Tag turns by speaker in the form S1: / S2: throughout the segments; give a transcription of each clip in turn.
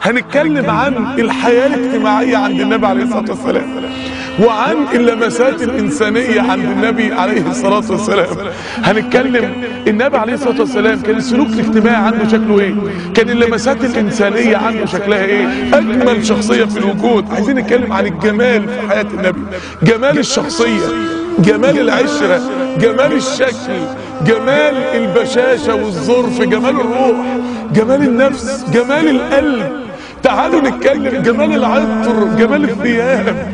S1: هنتكلم عن الحياه الاجتماعيه عند النبي عليه الصلاه والسلام وعن اللمسات الإنسانية عند النبي عليه الصلاة والسلام هنتكلم النبي عليه الصلاة والسلام كان السلوك الاجتماعي عنده شكله ايه كان اللمسات الإنسانية عنده شكلها ايه أجمل شخصية في الوجود عايزين نتكلم عن الجمال في حياة النبي جمال الشخصية جمال العشرة جمال الشكل جمال البشاشة والظرف جمال الروح جمال النفس جمال القلب تعالوا نتكلم جمال العطر جمال الثياب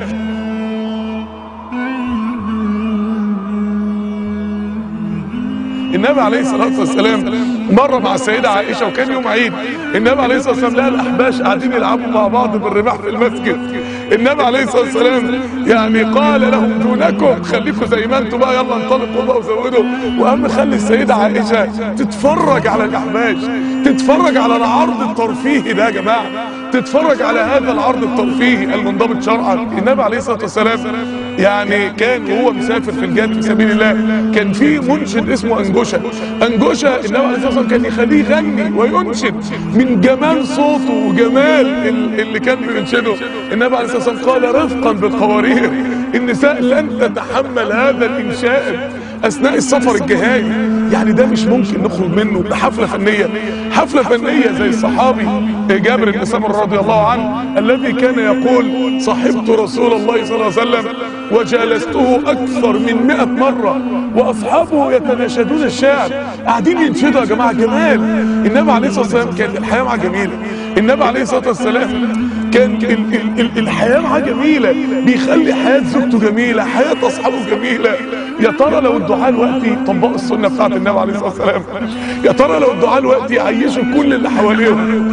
S1: النبي عليه الصلاة والسلام مرة مع السيدة عائشة وكان يوم عيد النبي عليه الصلاة والسلام لقى الأحباش قاعدين يلعبوا مع بعض بالرماح في المسجد النبي عليه الصلاة والسلام يعني قال لهم دونكم خليكم زي ما انتم بقى يلا انطلقوا بقى وزودوا وقام خلي السيدة عائشة تتفرج على الأحباش تتفرج على العرض الترفيهي ده يا جماعة تتفرج على هذا العرض الترفيهي المنضبط شرعا النبي عليه الصلاة والسلام يعني كان وهو مسافر في الجهاد في سبيل الله كان في منشد اسمه انجوشة انجوشة النبي عليه الصلاة والسلام كان يخليه يغني وينشد من جمال صوته وجمال اللي كان بينشده النبي عليه الصلاة والسلام قال رفقا بالقوارير النساء لن تتحمل هذا الانشاد اثناء السفر الجهادي يعني ده مش ممكن نخرج منه بحفله فنيه حفله فنيه زي الصحابي جابر بن سمر رضي الله عنه الذي كان يقول صحبت رسول الله صلى الله عليه وسلم وجالسته اكثر من مئة مرة واصحابه يتناشدون الشعر قاعدين ينشدوا يا جماعة جمال النبي عليه الصلاة والسلام كانت الحياة معاه جميلة النبي عليه الصلاة والسلام كان ال ال ال الحياة معاه جميلة بيخلي حياة زوجته جميلة حياة اصحابه جميلة يا ترى لو الدعاء الوقتي طبقوا السنة بتاعت النبي عليه الصلاة والسلام يا ترى لو الدعاء الوقتي يعيشوا كل اللي حواليهم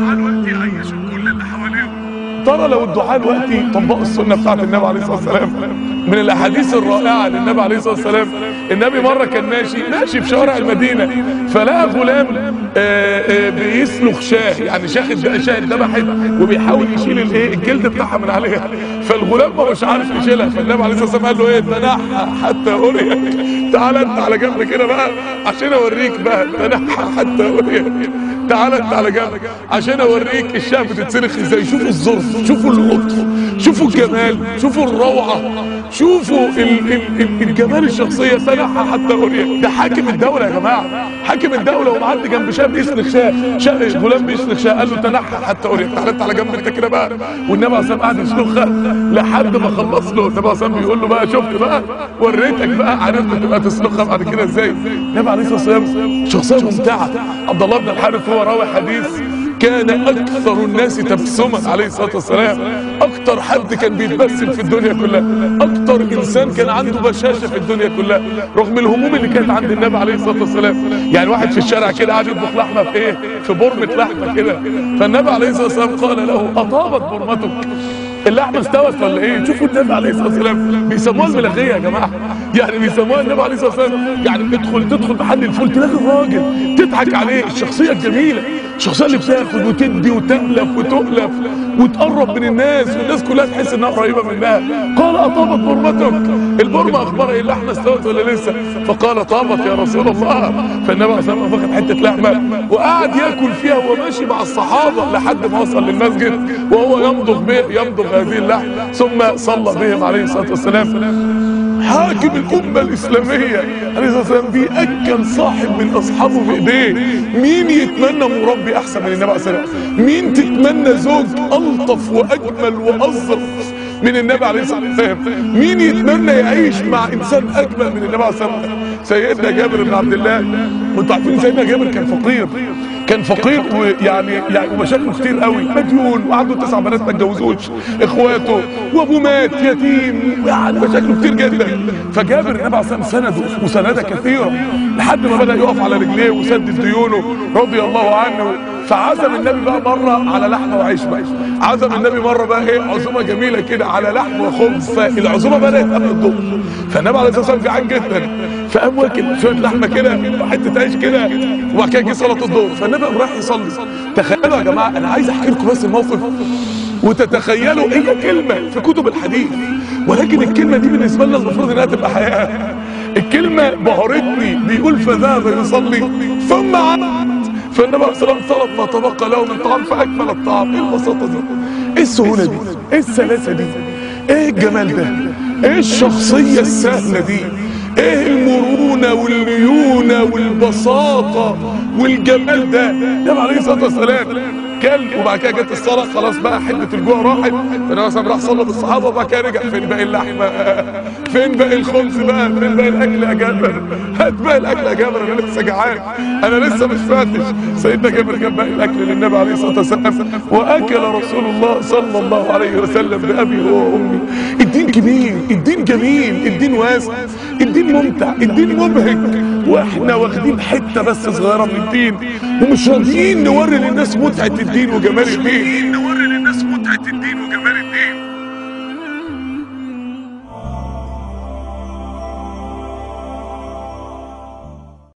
S1: ترى لو الدعاء الوقتي طبقوا السنة بتاعت النبي عليه الصلاة والسلام من الاحاديث الرائعة للنبي عليه الصلاة والسلام النبي مرة كان ماشي ماشي في شوارع المدينة فلقى غلام آآ آآ بيسلخ شاه يعني شاخد بقى شاه اتذبحت وبيحاول يشيل الايه الجلد بتاعها من عليها فالغلام ما مش عارف يشيلها فالنبي عليه الصلاة والسلام قال له ايه تنحى حتى اريك تعالى انت على جنب كده بقى عشان اوريك بقى تنحى حتى اريك تعالى انت على جنب عشان اوريك الشاه بتتسلخ ازاي شوفوا الظرف شوفوا اللطف شوفوا الجمال شوفوا الروعة شوفوا ال ال ال الجمال الشخصية سنحها حتى أوريا ده حاكم الدولة يا جماعة حاكم الدولة ومعدي جنب شاب بيسلخ شاه شاه غلام بيسلخ شاه قال له تنحى حتى أوريا تعالى انت على جنب انت كده بقى والنبي عليه الصلاة قاعد يسلخها لحد ما خلص له النبي عليه الصلاة بيقول له بقى شفت بقى وريتك بقى عرفت تبقى تسلخها بعد كده ازاي النبي عليه الصلاة والسلام شخصية ممتعة عبد الله بن الحارث هو راوي حديث كان اكثر الناس تبسما عليه الصلاه والسلام اكتر حد كان بيتبسم في الدنيا كلها اكتر انسان كان عنده بشاشه في الدنيا كلها رغم الهموم اللي كانت عند النبي عليه الصلاه والسلام يعني واحد في الشارع كده قاعد يطبخ لحمه في ايه في برمه لحمه كده فالنبي عليه الصلاه والسلام قال له اطابت برمتك اللحمه استوت ولا ايه شوفوا النبي عليه الصلاه والسلام بيسموها الملغيه يا جماعه يعني بيسموها النبي عليه الصلاه والسلام يعني تدخل تدخل محل الفول تلاقي الراجل تضحك عليه الشخصيه الجميله الشخصيه اللي بتاخد وتدي وتألف وتؤلف وتقرب من الناس والناس كلها تحس انها قريبه منها قال اطابت برمتك البرمه اخبار ايه اللحمه استوت ولا لسه فقال طابت يا رسول الله فالنبي عليه الصلاه والسلام فاخد حته لحمه وقعد ياكل فيها وهو ماشي مع الصحابه لحد ما وصل للمسجد وهو يمضغ به يمضغ هذه اللحم ثم صلى بهم عليه الصلاه والسلام حاكم الأمة الإسلامية عليه الصلاة والسلام بيأكل صاحب من أصحابه بإيديه مين يتمنى مربي أحسن من النبي عليه الصلاة والسلام مين تتمنى زوج ألطف وأجمل وأظرف من النبي عليه الصلاة والسلام مين يتمنى يعيش مع إنسان أجمل من النبي عليه الصلاة والسلام سيدنا جابر بن عبد الله وانتوا عارفين سيدنا جابر كان فقير كان فقير ويعني يعني ومشاكله كتير قوي مديون وعنده تسع بنات ما اتجوزوش اخواته وابوه مات يتيم يعني مشاكله كتير جدا فجابر النبي عليه الصلاه والسلام سنده مسانده كثيره لحد ما بدا يقف على رجليه وسدد ديونه رضي الله عنه فعزم النبي بقى مره على لحمه وعيش بقى عزم النبي مره بقى ايه عزومه جميله كده على لحم وخبز فالعزومه بدات قبل الظهر فالنبي عليه الصلاه والسلام جعان جدا فقام واكل شويه لحمه كده وحته عيش كده وبعد كده جه صلاه الظهر فالنبي قام راح يصلي تخيلوا يا جماعه انا عايز احكي لكم بس الموقف وتتخيلوا هي كلمه في كتب الحديث ولكن الكلمه دي بالنسبه لنا المفروض انها تبقى حياه الكلمه بهرتني بيقول فذهب يصلي ثم عاد فالنبي عليه الصلاه والسلام طلب ما تبقى له من طعام فاكمل الطعام ايه البساطه دي ايه السهوله دي ايه السلاسه دي ايه الجمال ده ايه الشخصيه السهله دي ايه المرونه والليونه والبساطه والجمال ده النبي عليه الصلاه والسلام كل وبعد كده جت الصلاه خلاص بقى حده الجوع راحت فالنبي مثلا راح صلى بالصحابه وبعد كده رجع فين باقي اللحمه فين باقي الخبز بقى فين باقي الاكل يا جابر هات باقي الاكل يا جابر انا لسه جعان انا لسه مش فاتش سيدنا جابر جاب باقي الاكل للنبي عليه الصلاه والسلام واكل رسول الله صلى الله عليه وسلم بابي هو وامي الدين كبير الدين جميل الدين واسع الدين ممتع الدين مبهج واحنا واخدين حته بس صغيره من الدين ومش راضيين نوري للناس متعه الدين وجمال الدين